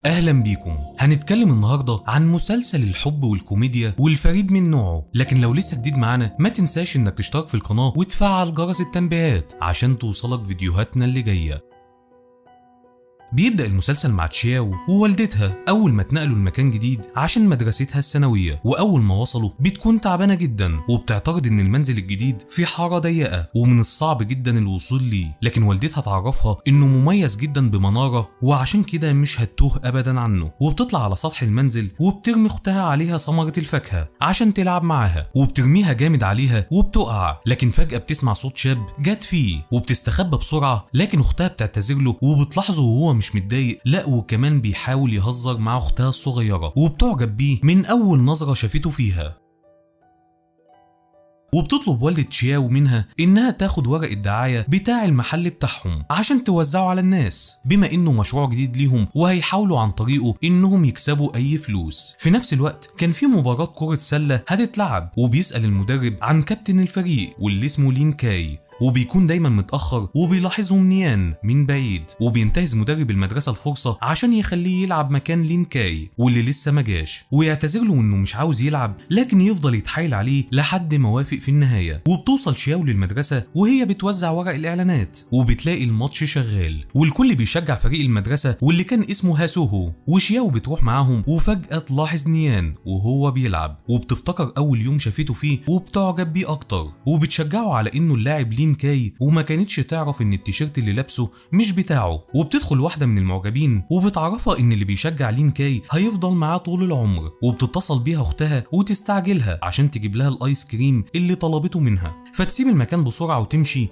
اهلا بيكم هنتكلم النهارده عن مسلسل الحب والكوميديا والفريد من نوعه لكن لو لسه جديد معانا ما تنساش انك تشترك في القناه وتفعل جرس التنبيهات عشان توصلك فيديوهاتنا اللي جايه بيبدأ المسلسل مع تشياو ووالدتها أول ما اتنقلوا لمكان جديد عشان مدرستها الثانوية وأول ما وصلوا بتكون تعبانة جدا وبتعتقد إن المنزل الجديد في حارة ضيقة ومن الصعب جدا الوصول ليه لكن والدتها تعرفها إنه مميز جدا بمنارة وعشان كده مش هتوه أبدا عنه وبتطلع على سطح المنزل وبترمي أختها عليها ثمرة الفاكهة عشان تلعب معاها وبترميها جامد عليها وبتقع لكن فجأة بتسمع صوت شاب جات فيه وبتستخبى بسرعة لكن أختها بتعتذر له وبتلاحظه وهو مش متضايق لا وكمان بيحاول يهزر مع اختها الصغيره وبتعجب بيه من اول نظره شافته فيها وبتطلب والدة تشياو منها إنها تاخد ورق الدعاية بتاع المحل بتاعهم عشان توزعه على الناس بما إنه مشروع جديد ليهم وهيحاولوا عن طريقه إنهم يكسبوا أي فلوس في نفس الوقت كان في مباراة كرة سلة هتتلعب وبيسأل المدرب عن كابتن الفريق واللي اسمه لين كاي وبيكون دايما متأخر وبيلاحظهم نيان من بعيد وبينتهز مدرب المدرسة الفرصة عشان يخليه يلعب مكان لين كاي واللي لسه ما جاش ويعتذر له انه مش عاوز يلعب لكن يفضل يتحايل عليه لحد ما وافق في النهاية وبتوصل شياو للمدرسة وهي بتوزع ورق الإعلانات وبتلاقي الماتش شغال والكل بيشجع فريق المدرسة واللي كان اسمه هاسوهو وشياو بتروح معاهم وفجأة تلاحظ نيان وهو بيلعب وبتفتكر أول يوم شافته فيه وبتعجب بيه أكتر وبتشجعه على إنه اللاعب لين لين كاي وما كانتش تعرف ان التيشيرت اللي لابسه مش بتاعه وبتدخل واحده من المعجبين وبتعرفها ان اللي بيشجع لين كاي هيفضل معاه طول العمر وبتتصل بيها اختها وتستعجلها عشان تجيب لها الايس كريم اللي طلبته منها فتسيب المكان بسرعه وتمشي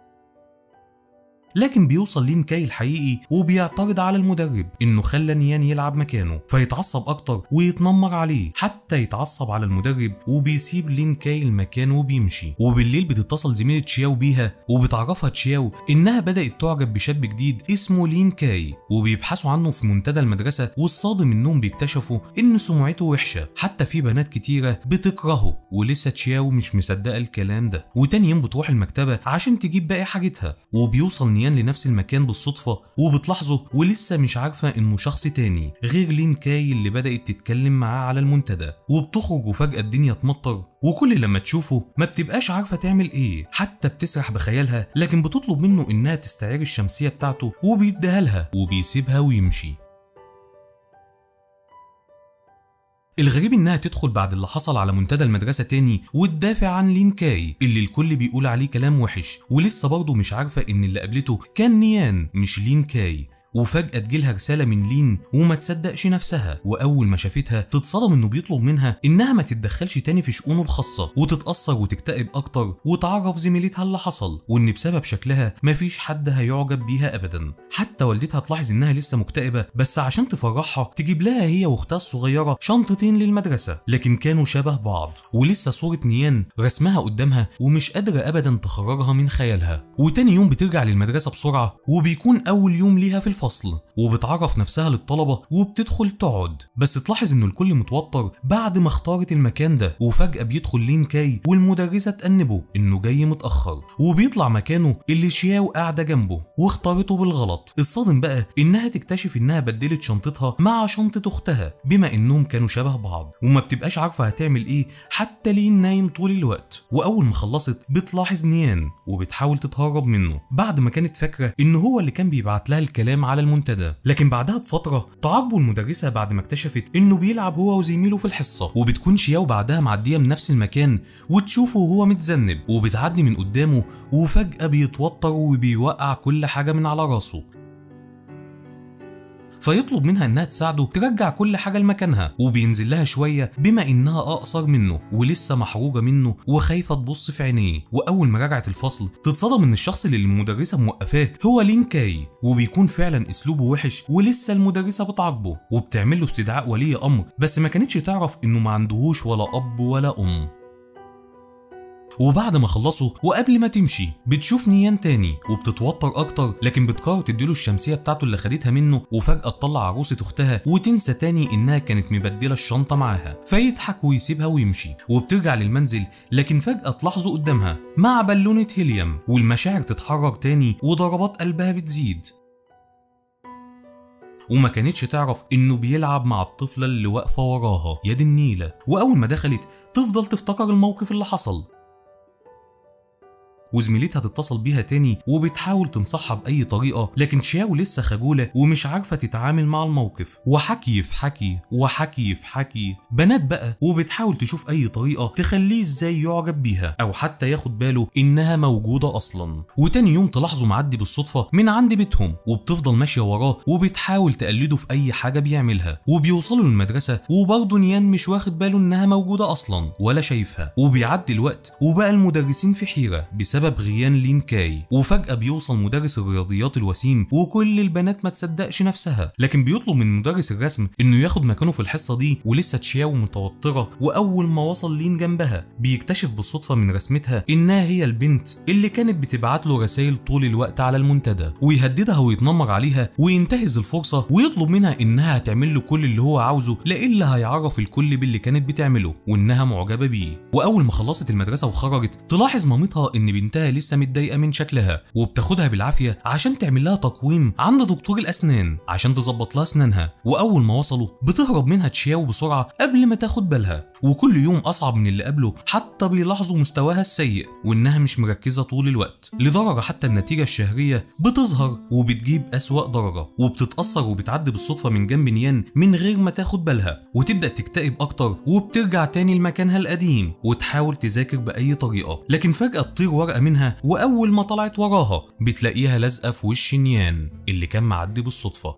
لكن بيوصل لين كاي الحقيقي وبيعترض على المدرب انه خلى نيان يلعب مكانه فيتعصب اكتر ويتنمر عليه حتى يتعصب على المدرب وبيسيب لين كاي المكان وبيمشي وبالليل بتتصل زميلة تشياو بيها وبتعرفها تشياو انها بدأت تعجب بشاب جديد اسمه لين كاي وبيبحثوا عنه في منتدى المدرسة والصادم انهم بيكتشفوا ان سمعته وحشة حتى في بنات كتيرة بتكرهه ولسه تشياو مش مصدقة الكلام ده وتاني يوم بتروح المكتبة عشان تجيب باقي حاجتها وبيوصل نيان لنفس المكان بالصدفة وبتلاحظه ولسه مش عارفة انه شخص تاني غير لين كاي اللي بدأت تتكلم معاه على المنتدى وبتخرج وفجأة الدنيا تمطر وكل لما تشوفه ما بتبقاش عارفة تعمل ايه حتى بتسرح بخيالها لكن بتطلب منه انها تستعير الشمسية بتاعته وبيديها لها وبيسيبها ويمشي الغريب انها تدخل بعد اللي حصل على منتدى المدرسة تاني وتدافع عن لين كاي اللي الكل بيقول عليه كلام وحش ولسه برضه مش عارفة ان اللي قابلته كان نيان مش لين كاي وفجأة تجيلها رسالة من لين وما تصدقش نفسها وأول ما شافتها تتصدم إنه بيطلب منها إنها ما تتدخلش تاني في شؤونه الخاصة وتتأثر وتكتئب أكتر وتعرف زميلتها اللي حصل وإن بسبب شكلها مفيش حد هيعجب بيها أبدا حتى والدتها تلاحظ إنها لسه مكتئبة بس عشان تفرحها تجيب لها هي وأختها الصغيرة شنطتين للمدرسة لكن كانوا شبه بعض ولسه صورة نيان رسمها قدامها ومش قادرة أبدا تخرجها من خيالها وتاني يوم بترجع للمدرسة بسرعة وبيكون أول يوم ليها في الفصل الفصل وبتعرف نفسها للطلبة وبتدخل تقعد بس تلاحظ انه الكل متوتر بعد ما اختارت المكان ده وفجأة بيدخل لين كاي والمدرسة تأنبه انه جاي متأخر وبيطلع مكانه اللي شياو قاعدة جنبه واختارته بالغلط الصادم بقى انها تكتشف انها بدلت شنطتها مع شنطة اختها بما انهم كانوا شبه بعض وما بتبقاش عارفة هتعمل ايه حتى لين نايم طول الوقت واول ما خلصت بتلاحظ نيان وبتحاول تتهرب منه بعد ما كانت فاكرة ان هو اللي كان بيبعت لها الكلام على المنتدى لكن بعدها بفتره تعاقبه المدرسه بعد ما اكتشفت انه بيلعب هو وزميله في الحصه وبتكون شياو بعدها معديه من نفس المكان وتشوفه وهو متذنب وبتعدي من قدامه وفجاه بيتوتر وبيوقع كل حاجه من على راسه فيطلب منها انها تساعده ترجع كل حاجه لمكانها وبينزل لها شويه بما انها اقصر منه ولسه محروجه منه وخايفه تبص في عينيه واول ما رجعت الفصل تتصدم ان الشخص اللي المدرسه موقفاه هو لين كاي وبيكون فعلا اسلوبه وحش ولسه المدرسه بتعاقبه وبتعمل له استدعاء ولي امر بس ما كانتش تعرف انه ما عندهوش ولا اب ولا ام وبعد ما خلصوا وقبل ما تمشي بتشوف نيان تاني وبتتوتر اكتر لكن بتقرر تديله الشمسيه بتاعته اللي خدتها منه وفجاه تطلع عروسه اختها وتنسى تاني انها كانت مبدله الشنطه معاها فيضحك ويسيبها ويمشي وبترجع للمنزل لكن فجاه تلاحظه قدامها مع بالونه هيليوم والمشاعر تتحرك تاني وضربات قلبها بتزيد وما كانتش تعرف انه بيلعب مع الطفله اللي واقفه وراها يد النيله واول ما دخلت تفضل تفتكر الموقف اللي حصل وزميلتها تتصل بيها تاني وبتحاول تنصحها بأي طريقة لكن شياو لسه خجولة ومش عارفة تتعامل مع الموقف وحكي في حكي وحكي في حكي بنات بقى وبتحاول تشوف أي طريقة تخليه ازاي يعجب بيها أو حتى ياخد باله إنها موجودة أصلا وتاني يوم تلاحظه معدي بالصدفة من عند بيتهم وبتفضل ماشية وراه وبتحاول تقلده في أي حاجة بيعملها وبيوصلوا للمدرسة وبرضه نيان مش واخد باله إنها موجودة أصلا ولا شايفها وبيعدي الوقت وبقى المدرسين في حيرة بسبب بسبب غيان لين كاي وفجأة بيوصل مدرس الرياضيات الوسيم وكل البنات ما تصدقش نفسها لكن بيطلب من مدرس الرسم انه ياخد مكانه في الحصة دي ولسه تشياو متوترة واول ما وصل لين جنبها بيكتشف بالصدفة من رسمتها انها هي البنت اللي كانت بتبعت له رسائل طول الوقت على المنتدى ويهددها ويتنمر عليها وينتهز الفرصة ويطلب منها انها هتعمل له كل اللي هو عاوزه لإلا هيعرف الكل باللي كانت بتعمله وانها معجبة بيه واول ما خلصت المدرسة وخرجت تلاحظ مامتها ان بنتها لسه متضايقه من شكلها وبتاخدها بالعافيه عشان تعمل لها تقويم عند دكتور الاسنان عشان تظبط لها اسنانها واول ما وصلوا بتهرب منها تشياو بسرعه قبل ما تاخد بالها وكل يوم اصعب من اللي قبله حتى بيلاحظوا مستواها السيء وانها مش مركزه طول الوقت لدرجه حتى النتيجه الشهريه بتظهر وبتجيب اسوا درجه وبتتاثر وبتعدي بالصدفه من جنب نيان من غير ما تاخد بالها وتبدا تكتئب اكتر وبترجع تاني لمكانها القديم وتحاول تذاكر باي طريقه لكن فجاه تطير ورقه منها واول ما طلعت وراها بتلاقيها لازقه في وش نيان اللي كان معدي بالصدفه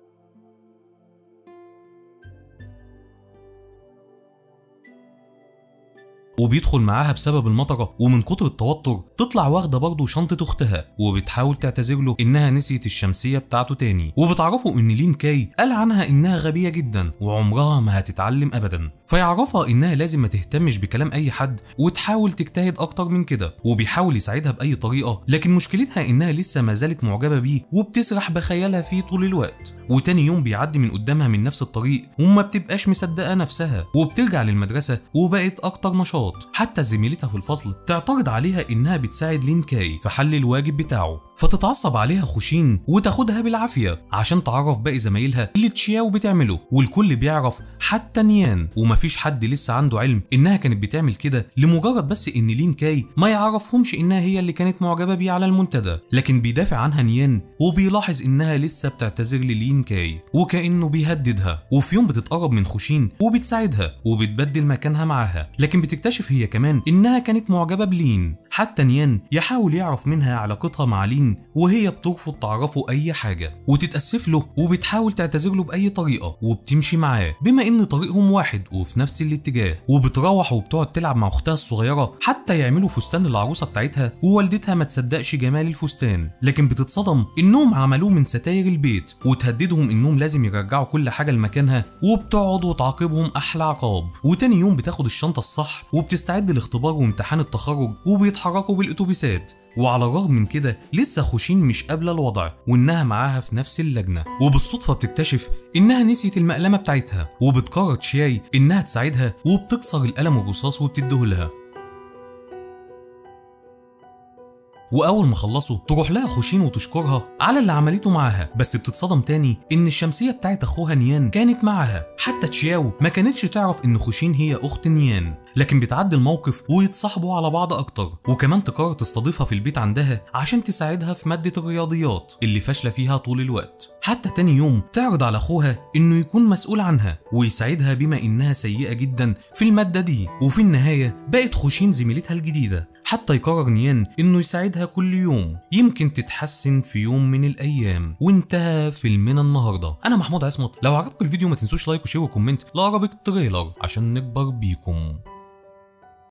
وبيدخل معاها بسبب المطره ومن كتر التوتر تطلع واخده برضه شنطه اختها وبتحاول تعتذر له انها نسيت الشمسيه بتاعته تاني وبتعرفه ان لين كاي قال عنها انها غبيه جدا وعمرها ما هتتعلم ابدا فيعرفها انها لازم ما تهتمش بكلام اي حد وتحاول تجتهد اكتر من كده وبيحاول يساعدها باي طريقه لكن مشكلتها انها لسه ما زالت معجبه بيه وبتسرح بخيالها فيه طول الوقت وتاني يوم بيعدي من قدامها من نفس الطريق وما بتبقاش مصدقه نفسها وبترجع للمدرسه وبقت اكتر نشاط حتى زميلتها في الفصل تعترض عليها انها بتساعد لين كاي في حل الواجب بتاعه فتتعصب عليها خوشين وتاخدها بالعافيه عشان تعرف باقي زمايلها اللي تشياو بتعمله والكل بيعرف حتى نيان ومفيش حد لسه عنده علم انها كانت بتعمل كده لمجرد بس ان لين كاي ما يعرفهمش انها هي اللي كانت معجبه بيه على المنتدى لكن بيدافع عنها نيان وبيلاحظ انها لسه بتعتذر للين كاي وكانه بيهددها وفي يوم بتتقرب من خوشين وبتساعدها وبتبدل مكانها معاها لكن بتكتشف هي كمان انها كانت معجبه بلين حتى نيان يحاول يعرف منها علاقتها مع لين وهي بترفض تعرفه اي حاجه وتتاسف له وبتحاول تعتذر له باي طريقه وبتمشي معاه بما ان طريقهم واحد وفي نفس الاتجاه وبتروح وبتقعد تلعب مع اختها الصغيره حتى يعملوا فستان للعروسه بتاعتها ووالدتها ما تصدقش جمال الفستان لكن بتتصدم انهم عملوه من ستاير البيت وتهددهم انهم لازم يرجعوا كل حاجه لمكانها وبتقعد وتعاقبهم احلى عقاب وتاني يوم بتاخد الشنطه الصح وبتستعد لاختبار وامتحان التخرج وبيتحركوا بالاتوبيسات وعلى الرغم من كده لسه خوشين مش قابلة الوضع وإنها معاها في نفس اللجنة وبالصدفة بتكتشف إنها نسيت المقلمة بتاعتها وبتقرر تشياي إنها تساعدها وبتكسر القلم الرصاص وبتديهولها واول ما خلصوا تروح لها خوشين وتشكرها على اللي عملته معاها بس بتتصدم تاني ان الشمسيه بتاعت اخوها نيان كانت معاها حتى تشياو ما كانتش تعرف ان خوشين هي اخت نيان لكن بتعدي الموقف ويتصاحبوا على بعض اكتر وكمان تقرر تستضيفها في البيت عندها عشان تساعدها في ماده الرياضيات اللي فاشله فيها طول الوقت حتى تاني يوم تعرض على اخوها انه يكون مسؤول عنها ويساعدها بما انها سيئه جدا في الماده دي وفي النهايه بقت خوشين زميلتها الجديده حتى يقرر نيان انه يساعدها كل يوم يمكن تتحسن في يوم من الايام وانتهى فيلمنا النهارده انا محمود عصمت لو عجبكم الفيديو ما تنسوش لايك وشير وكومنت لاقرب التريلر عشان نكبر بيكم